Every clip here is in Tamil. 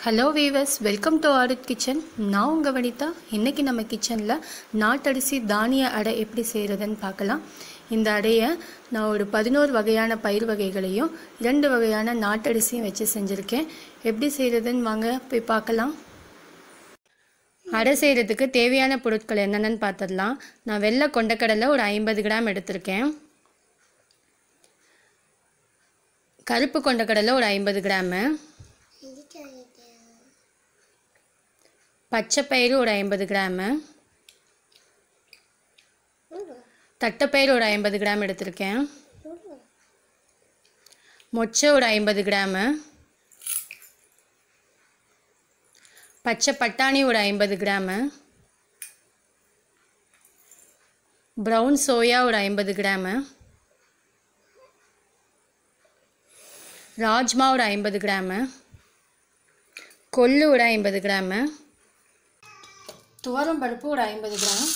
hello viewers welcome to Aarith kitchen நான் உங்கள் வனிதா இன்றைக்கி நம்ம கிச்சனில் நாட்டரிசி தானிய அடை எப்படி செய்கிறதுன்னு பார்க்கலாம் இந்த அடையை நான் ஒரு பதினோரு வகையான பயிர் வகைகளையும் இரண்டு வகையான நாட்டரிசியும் வச்சு செஞ்சுருக்கேன் எப்படி செய்கிறதுன்னு வாங்க போய் பார்க்கலாம் அடை செய்கிறதுக்கு தேவையான பொருட்கள் என்னென்னு பார்த்துடலாம் நான் வெள்ளை கொண்டக்கடலை ஒரு ஐம்பது கிராம் எடுத்திருக்கேன் கருப்பு கொண்டக்கடலை ஒரு ஐம்பது கிராமு பச்சைப்பயிறு ஒரு ஐம்பது கிராமு தட்டைப்பயிறு ஒரு ஐம்பது கிராம் எடுத்திருக்கேன் மொச்சை ஒரு ஐம்பது கிராமு பச்சை பட்டாணி ஒரு ஐம்பது கிராமு ப்ரௌன் சோயா ஒரு ஐம்பது கிராமு ராஜ்மா ஒரு ஐம்பது கிராமு கொள்ளு ஒரு ஐம்பது கிராமு துவரம் பருப்பு ஒரு ஐம்பது கிராம்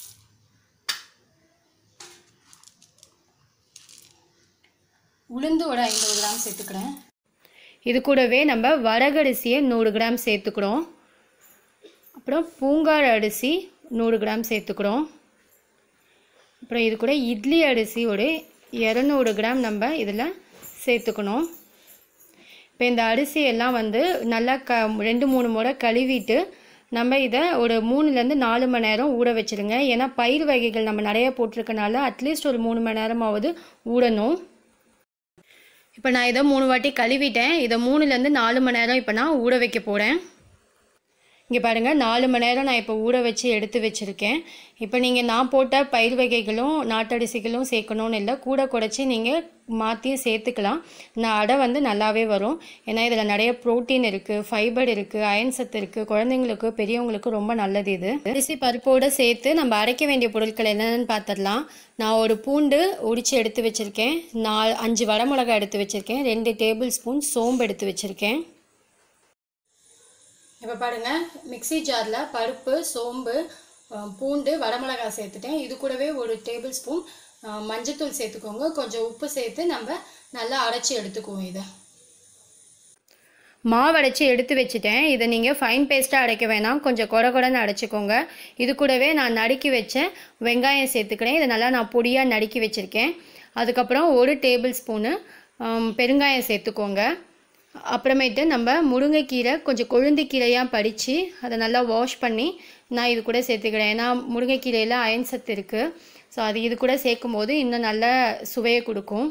உளுந்து ஒரு ஐம்பது கிராம் சேர்த்துக்கிறேன் இது கூடவே நம்ம வரகரிசியை நூறு கிராம் சேர்த்துக்கிறோம் அப்புறம் பூங்கார் அரிசி நூறு கிராம் சேர்த்துக்கிறோம் அப்புறம் இது கூட இட்லி அரிசி ஒரு இரநூறு கிராம் நம்ம இதில் சேர்த்துக்கணும் இப்போ இந்த அரிசி எல்லாம் வந்து நல்லா க ரெண்டு மூணு முறை கழுவிட்டு நம்ம இதை ஒரு மூணுலேருந்து நாலு மணி நேரம் ஊற வச்சுருங்க ஏன்னா பயிர் வகைகள் நம்ம நிறைய போட்டிருக்கனால அட்லீஸ்ட் ஒரு மூணு மணி நேரமாவது ஊறணும் இப்போ நான் இதை மூணு வாட்டி கழுவிட்டேன் இதை மூணுலேருந்து நாலு மணி நேரம் இப்போ நான் ஊற வைக்க போகிறேன் இங்கே பாருங்கள் நாலு மணி நேரம் நான் இப்போ ஊற வச்சு எடுத்து வச்சுருக்கேன் இப்போ நீங்கள் நான் போட்ட பயிர் வகைகளும் நாட்டரிசிகளும் சேர்க்கணும்னு இல்லை கூட குறைச்சி நீங்கள் மாற்றியும் சேர்த்துக்கலாம் நான் அடை வந்து நல்லாவே வரும் ஏன்னா இதில் நிறைய ப்ரோட்டீன் இருக்குது ஃபைபர் இருக்குது அயன் சத்து இருக்குது குழந்தைங்களுக்கு பெரியவங்களுக்கு ரொம்ப நல்லது இது அரிசி பருப்போடு சேர்த்து நம்ம அரைக்க வேண்டிய பொருட்கள் என்னென்னு பார்த்துடலாம் நான் ஒரு பூண்டு உரித்து எடுத்து வச்சுருக்கேன் நாலு அஞ்சு வரமிளகா எடுத்து வச்சுருக்கேன் ரெண்டு டேபிள் ஸ்பூன் சோம்பு எடுத்து வச்சுருக்கேன் இப்போ பாருங்கள் மிக்சி ஜாரில் பருப்பு சோம்பு பூண்டு வரமிளகாய் சேர்த்துட்டேன் இது கூடவே ஒரு டேபிள் ஸ்பூன் மஞ்சத்தூள் சேர்த்துக்கோங்க கொஞ்சம் உப்பு சேர்த்து நம்ம நல்லா அரைச்சி எடுத்துக்குவோம் இதை மாவு அரைச்சி எடுத்து வச்சுட்டேன் இதை நீங்கள் ஃபைன் பேஸ்ட்டாக அரைக்க வேணாம் கொஞ்சம் குறை குறைன்னு அரைச்சிக்கோங்க இது கூடவே நான் நறுக்கி வச்ச வெங்காயம் சேர்த்துக்கிறேன் இதை நல்லா நான் பொடியாக நறுக்கி வச்சுருக்கேன் அதுக்கப்புறம் ஒரு டேபிள் ஸ்பூனு பெருங்காயம் சேர்த்துக்கோங்க அப்புறமேட்டு நம்ம முருங்கைக்கீரை கொஞ்சம் கொழுந்துக்கீரையாக பறித்து அதை நல்லா வாஷ் பண்ணி நான் இது கூட சேர்த்துக்கிறேன் ஏன்னா முருங்கைக்கீரையில் அயன் சத்து இருக்குது ஸோ அது இது கூட சேர்க்கும் போது இன்னும் நல்ல சுவையை கொடுக்கும்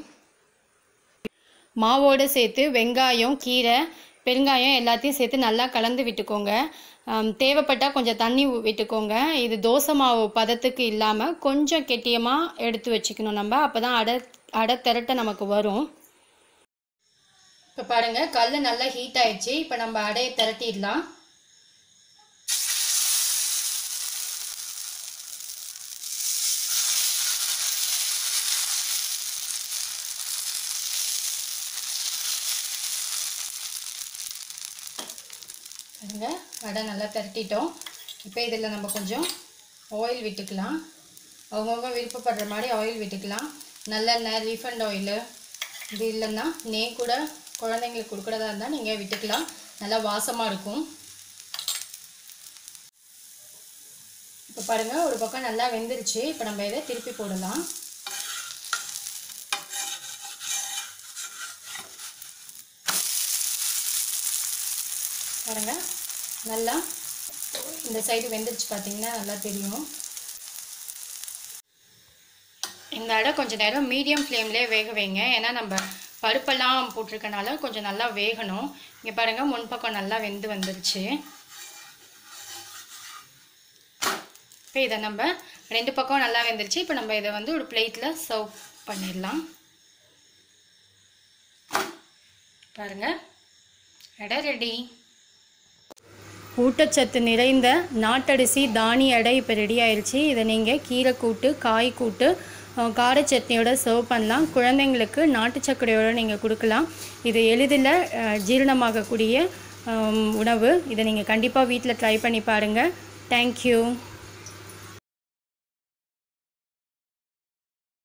மாவோடு சேர்த்து வெங்காயம் கீரை பெருங்காயம் எல்லாத்தையும் சேர்த்து நல்லா கலந்து விட்டுக்கோங்க தேவைப்பட்டால் கொஞ்சம் தண்ணி விட்டுக்கோங்க இது தோசை மாவு பதத்துக்கு இல்லாமல் கொஞ்சம் கெட்டியமாக எடுத்து வச்சுக்கணும் நம்ம அப்போ தான் அடை அடை திரட்ட நமக்கு வரும் இப்போ பாருங்கள் கல் நல்லா ஹீட் ஆயிடுச்சு இப்போ நம்ம அடையை திரட்டிடலாம் பாருங்க அடை நல்லா திரட்டிட்டோம் இப்போ இதில் நம்ம கொஞ்சம் ஆயில் விட்டுக்கலாம் அவங்கவுங்க விருப்பப்படுற மாதிரி ஆயில் விட்டுக்கலாம் நல்லெண்ணெய் ரீஃபண்ட் ஆயிலு இது இல்லைன்னா நெய் கூட குழந்தைங்களுக்கு கொடுக்குறதா இருந்தால் நீங்கள் விட்டுக்கலாம் நல்லா வாசமாக இருக்கும் இப்போ பாருங்கள் ஒரு பக்கம் நல்லா வெந்துருச்சு இப்போ நம்ம இதை திருப்பி போடலாம் பாருங்கள் நல்லா இந்த சைடு வெந்துருச்சு பார்த்தீங்கன்னா நல்லா தெரியும் இந்த அடை கொஞ்சம் நேரம் மீடியம் ஃப்ளேம்லேயே வேக வைங்க ஏன்னா நம்ம பருப்பெல்லாம் போட்டிருக்கனால கொஞ்சம் நல்லா வேகணும் இங்கே பாருங்கள் முன்பக்கம் நல்லா வெந்து வந்துருச்சு இப்போ இதை நம்ம ரெண்டு பக்கம் நல்லா வெந்துருச்சு இப்போ நம்ம இதை வந்து ஒரு பிளேட்டில் சர்வ் பண்ணிடலாம் பாருங்கள் அடை ரெடி ஊட்டச்சத்து நிறைந்த நாட்டரிசி தானிய அடை இப்போ ரெடி ஆயிடுச்சு இதை நீங்கள் கீரை கூட்டு காய் கூட்டு கார சட்னியோட சர்வ் பண்ணலாம் குழந்தைங்களுக்கு நாட்டு சர்க்கரையோடு நீங்கள் கொடுக்கலாம் இது எளிதில் ஜீரணமாகக்கூடிய உணவு இதை நீங்கள் கண்டிப்பாக வீட்டில் ட்ரை பண்ணி பாருங்கள் தேங்க்யூ